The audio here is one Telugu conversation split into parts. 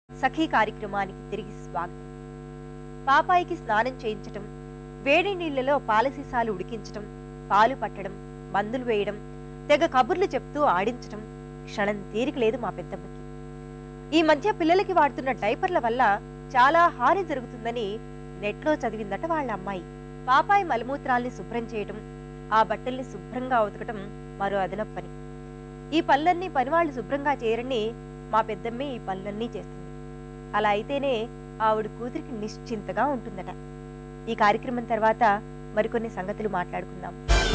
సఖీ కార్యక్రమానికి తిరిగి స్వాగతం పాపాయికి స్నానం చేయించటం వేడి నీళ్లలో పాల సీసాలు ఉడికించటం పాలు పట్టడం మందులు వేయడం తెగ కబుర్లు చెప్తూ ఆడించటం క్షణం తీరిక లేదు మా పెద్దమ్మకి ఈ మధ్య పిల్లలకి వాడుతున్న డైపర్ల వల్ల చాలా హాని జరుగుతుందని నెట్లో చదివిందట వాళ్ళ అమ్మాయి పాపాయి మలమూత్రాల్ని శుభ్రం చేయటం ఆ బట్టల్ని శుభ్రంగా ఉతకటం మరో అదనపు పని ఈ పనులన్నీ పనివాళ్ళు శుభ్రంగా చేయరని మా పెద్దమ్మే ఈ పనులన్నీ చేస్తుంది అలా అయితేనే ఆవిడ కూతురికి నిశ్చింతగా ఉంటుందట ఈ కార్యక్రమం తర్వాత మరికొన్ని సంగతులు మాట్లాడుకుందాం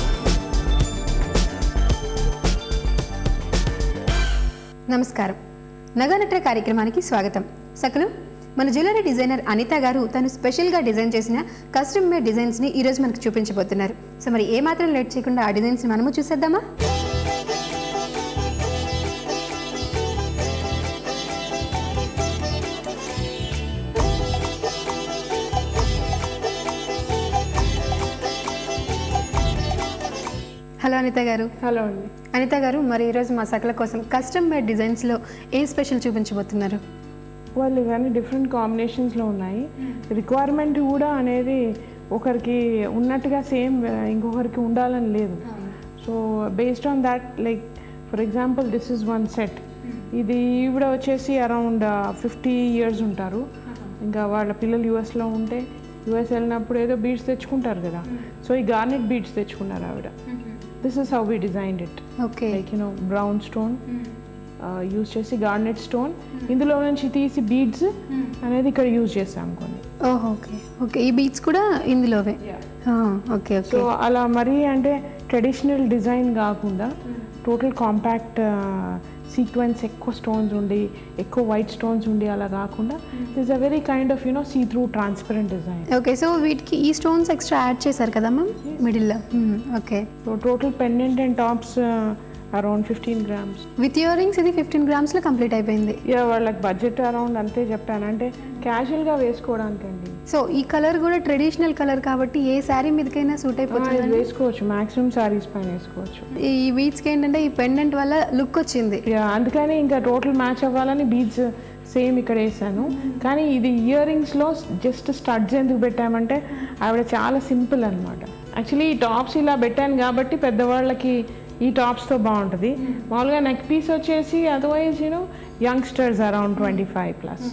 నమస్కారం నగనట్ర కార్యక్రమానికి స్వాగతం సకలు మన జ్యువెలరీ డిజైనర్ అనిత గారు తను స్పెషల్గా డిజైన్ చేసిన కస్టమ్ మేడ్ డిజైన్స్ని ఈరోజు మనకు చూపించబోతున్నారు సో మరి ఏ మాత్రం లేట్ చేయకుండా ఆ డిజైన్స్ మనము చూసేద్దామా హలో అనిత గారు హలో అండి అనిత గారు మరి ఈరోజు మా సకల కోసం కస్టమ్ మేడ్ డిజైన్స్లో ఏ స్పెషల్ చూపించబోతున్నారు వాళ్ళు ఇవన్నీ డిఫరెంట్ కాంబినేషన్స్లో ఉన్నాయి రిక్వైర్మెంట్ కూడా అనేది ఒకరికి ఉన్నట్టుగా సేమ్ ఇంకొకరికి ఉండాలని లేదు so based on that like for example this is one set ఇది ఈవిడ వచ్చేసి అరౌండ్ ఫిఫ్టీ ఇయర్స్ ఉంటారు ఇంకా వాళ్ళ పిల్లలు యూఎస్లో ఉంటే యూఎస్ వెళ్ళినప్పుడు ఏదో బీడ్స్ తెచ్చుకుంటారు కదా సో ఈ గార్నెట్ బీడ్స్ తెచ్చుకున్నారు ఆవిడ this is how we designed it okay like you know brown stone use చేసి గార్నెట్ స్టోన్ ఇందులో నుంచి తీసి బీడ్స్ అనేది ఇక్కడ యూజ్ చేసాం కొన్ని ఓహో ఓకే ఓకే ఈ బీట్స్ కూడా ఇందులోవే ఆ, ఓకే సో ఓకే అలా మరీ అంటే ట్రెడిషనల్ డిజైన్ కాకుండా టోటల్ కాంపాక్ట్ సీక్వెన్స్ ఎక్కువ స్టోన్స్ ఉండి ఎక్కువ వైట్ స్టోన్స్ ఉండి అలా కాకుండా this uh very kind of you know see through transparent design okay so వీటికి ఈ స్టోన్స్ ఎక్స్ట్రా యాడ్ చేశారు కదా మ్యామ్ మిడిల్లో okay so total pendant and tops around fifteen grams with earrings ఇది ఫిఫ్టీన్ గ్రామ్స్లో కంప్లీట్ అయిపోయింది ఇక వాళ్ళకి బడ్జెట్ అరౌండ్ అంతే చెప్పాను అంటే క్యాజువల్గా వేసుకోవడానికండి సో ఈ కలర్ కూడా ట్రెడిషనల్ కలర్ కాబట్టి ఏ శారీ మీదకైనా సూట్ ఆ, అయిపోతుంది ఇది వేసుకోవచ్చు మాక్సిమం సారీస్ పైన వేసుకోవచ్చు ఈ బీట్స్కి ఏంటంటే ఈ పెండెంట్ వల్ల లుక్ వచ్చింది యా, అందుకని ఇంకా టోటల్ మ్యాచ్ అవ్వాలని బీడ్స్ సేమ్ ఇక్కడ వేసాను కానీ ఇది ఇయర్ రింగ్స్లో జస్ట్ స్టడ్స్ ఎందుకు పెట్టామంటే ఆవిడ చాలా సింపుల్ అనమాట యాక్చువల్లీ ఈ టాప్స్ ఇలా పెట్టాను కాబట్టి పెద్దవాళ్ళకి ఈ టాప్స్తో బాగుంటుంది మామూలుగా నెక్ పీస్ వచ్చేసి otherwise you know youngsters around twenty five plus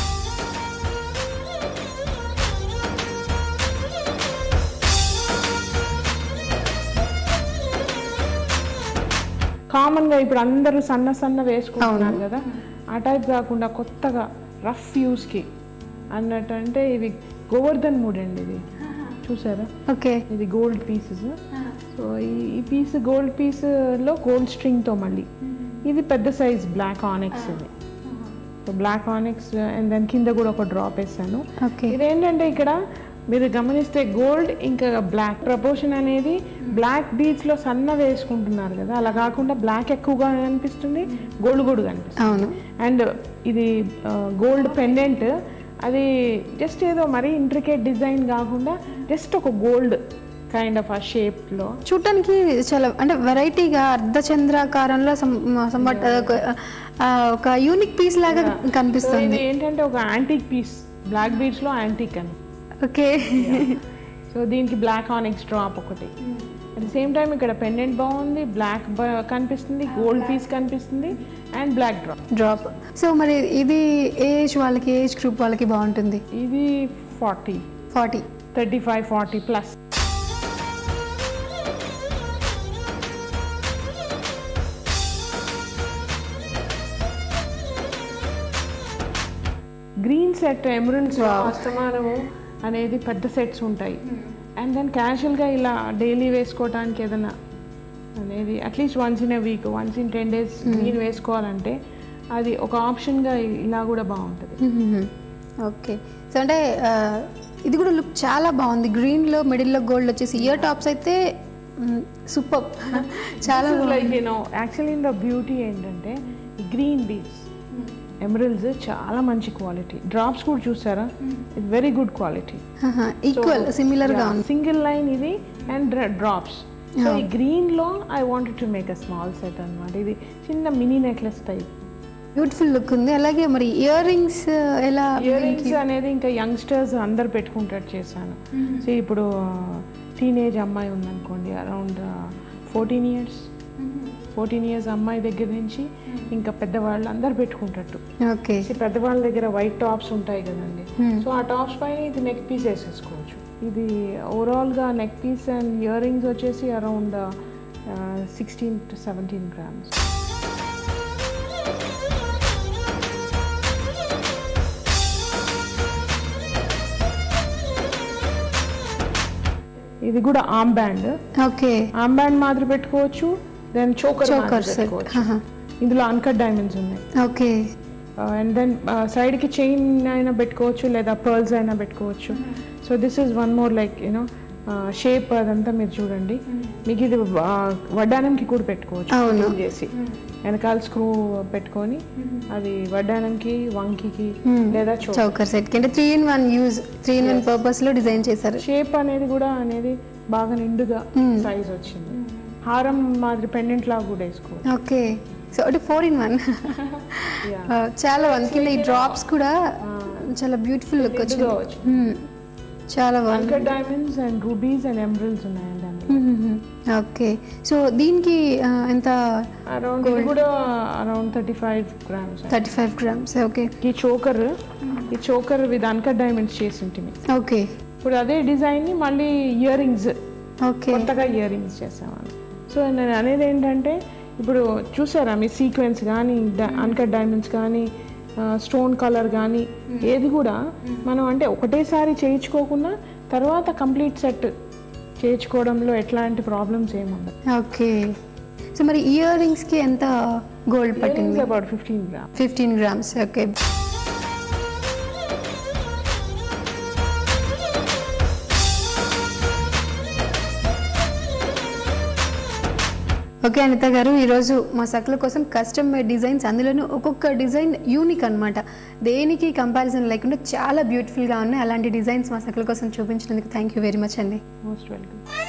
కామన్గా ఇప్పుడు అందరూ సన్న సన్న వేసుకుంటున్నారు కదా ఆ టైప్ కాకుండా కొత్తగా రఫ్ యూస్కి అన్నట్టు అంటే ఇవి గోవర్ధన్ మూడ్ అండి ఇది చూసారా ఓకే ఇది గోల్డ్ పీసెస్ సో ఈ ఈ పీస్ గోల్డ్ పీస్లో గోల్డ్ స్ట్రింగ్తో మళ్ళీ ఇది పెద్ద సైజ్ బ్లాక్ ఆనెక్స్ ఇది సో బ్లాక్ ఆనెక్స్ అండ్ దాని కింద కూడా ఒక డ్రాప్ వేసాను ఓకే ఇదేంటంటే ఇక్కడ మీరు గమనిస్తే గోల్డ్ ఇంకా బ్లాక్ ప్రపోర్షన్ అనేది బ్లాక్ బీచ్లో సన్న వేసుకుంటున్నారు కదా అలా కాకుండా బ్లాక్ ఎక్కువగా కనిపిస్తుంది గోల్డ్ కూడా కనిపిస్తుంది అవును అండ్ ఇది గోల్డ్ పెండెంట్ అది జస్ట్ ఏదో మరీ ఇంట్రికేట్ డిజైన్ కాకుండా జస్ట్ ఒక గోల్డ్ కైండ్ ఆఫ్ ఆ షేప్లో చూడటానికి చాలా అంటే వెరైటీగా అర్ధచంద్రాకారంలో సంబట్ ఒక యూనిక్ పీస్ లాగా ఇది కనిపిస్తుంది ఏంటంటే ఒక యాంటిక్ పీస్ బ్లాక్ బీచ్లో యాంటిక్ అని ఓకే సో దీనికి బ్లాక్ ఆనిక్స్ డ్రాప్ ఒకటి అట్ ద సేమ్ టైం ఇక్కడ పెండెంట్ బాగుంది బ్లాక్ కనిపిస్తుంది గోల్డ్ పీస్ కనిపిస్తుంది and black drop drop so మరి ఇది ఏజ్ వాళ్ళకి ఏజ్ గ్రూప్ వాళ్ళకి బాగుంటుంది ఇది forty forty thirty five forty plus green set emeralds అస్తమానము అనేది పెద్ద సెట్స్ ఉంటాయి అండ్ దెన్ క్యాజువల్గా ఇలా డైలీ వేసుకోవడానికి ఏదైనా అనేది at least once in a week once in ten days green వేసుకోవాలంటే అది ఒక ఆప్షన్గా ఇలా కూడా బాగుంటుంది ఓకే సో అంటే ఆ, ఇది కూడా లుక్ చాలా బాగుంది గ్రీన్లో మిడిల్లో గోల్డ్ వచ్చేసి ఇయర్ టాప్స్ అయితే సూపర్ చాలా like you know actually in the beauty ఏంటంటే ఈ గ్రీన్ బీడ్స్ ఎమరల్స్ చాలా మంచి క్వాలిటీ డ్రాప్స్ కూడా చూసారా ఇది వెరీ గుడ్ క్వాలిటీ ఈక్వల్ సిమిలర్గా ఉంది సింగిల్ లైన్ ఇది అండ్ డ్రాప్స్ సో ఈ గ్రీన్ లో I wanted to make uh small set అన్నమాట ఇది చిన్న mini necklace type beautiful look ఉంది అలాగే మరి ఇయర్ రింగ్స్ ఎలా ఇయర్ రింగ్స్ అనేది ఇంకా యంగ్స్టర్స్ అందరు పెట్టుకుంటట్టు చేశాను సో ఇప్పుడు టీనేజ్ అమ్మాయి ఉందనుకోండి around fourteen years fourteen years అమ్మాయి దగ్గర నుంచి ఇంకా పెద్దవాళ్ళు అందరు పెట్టుకుంటట్టు ఓకే సో పెద్దవాళ్ళ దగ్గర వైట్ టాప్స్ ఉంటాయి కదండి సో ఆ టాప్స్ పైన ఇది నెక్ పీస్ వేసేసుకోవచ్చు ఇది ఓవరాల్గా neck piece and earrings వచ్చేసి around sixteen to seventeen grams ఇది కూడా arm band okay arm band మాదిరి పెట్టుకోవచ్చు దెన్ చోకర్ Choker set. పెట్టుకోవచ్చు ఆహా. ఇందులో అన్కట్ డైమండ్స్ ఉన్నాయి ఓకే అండ్ దెన్ సైడ్కి చైన్ అయినా పెట్టుకోవచ్చు లేదా పర్ల్స్ అయినా పెట్టుకోవచ్చు so this is one more like you know shape అదంతా మీరు చూడండి మీకు ఇది ఆ, వడ్డానంకి కూడా పెట్టుకోవచ్చు అవును. fold చేసి వెనకాల స్క్రూ పెట్టుకొని అది వడ్డానంకి వంకికి లేదా చో చౌకర్ సెట్ అంటే three in one use three in one purpose లో డిజైన్ చేశారు షేప్ అనేది కూడా అనేది బాగా నిండుగా సైజ్ వచ్చింది హారం మాదిరి పెండెంట్ లాగా కూడా వేసుకోవచ్చు ఓకే సో అంటే ఫోర్ ఇన్ వన్ చాలా బాగుంది కింద ఈ డ్రాప్స్ కూడా చాలా బ్యూటిఫుల్ లుక్ వచ్చింది నిండుగా వచ్చింది. మ్మ్. చాలా బాగుంది uncut diamonds and rubies and emeralds ఉన్నాయండి అందులో ఓకే సో దీనికి ఆ, ఎంత అరౌండ్ ఇది కూడా around thirty five grams thirty five grams okay ఈ చోకర్ ఈ చోకర్ విత్ అన్కట్ డైమండ్స్ చేసి ఉంటుంది ఓకే ఇప్పుడు అదే డిజైన్ ని మళ్ళీ ఇయర్ రింగ్స్ ఓకే కొత్తగా ఇయర్ రింగ్స్ చేసామని సో నేను అనేది ఏంటంటే ఇప్పుడు చూసారా మీ సీక్వెన్స్ కానీ అన్కట్ డైమండ్స్ కానీ స్టోన్ కలర్ కానీ ఏది కూడా మనం అంటే ఒకటేసారి చేయించుకోకుండా తర్వాత కంప్లీట్ సెట్ చేయించుకోవడంలో ఎట్లాంటి ప్రాబ్లమ్స్ ఏముండదు ఓకే సో మరి ఇయర్ రింగ్స్కి ఎంత గోల్డ్ పట్టింది about fifteen gram fifteen grams okay okay Anitha గారు ఈరోజు మా సకుల కోసం కస్టమ్ మేడ్ డిజైన్స్ అందులోనూ ఒక్కొక్క డిజైన్ యూనిక్ అన్నమాట దేనికి కంపారిజన్ లేకుండా చాలా బ్యూటిఫుల్గా ఉన్నాయి అలాంటి డిజైన్స్ మా సకుల కోసం చూపించినందుకు థ్యాంక్ యూ వెరీ మచ్ అండి మోస్ట్ వెల్కమ్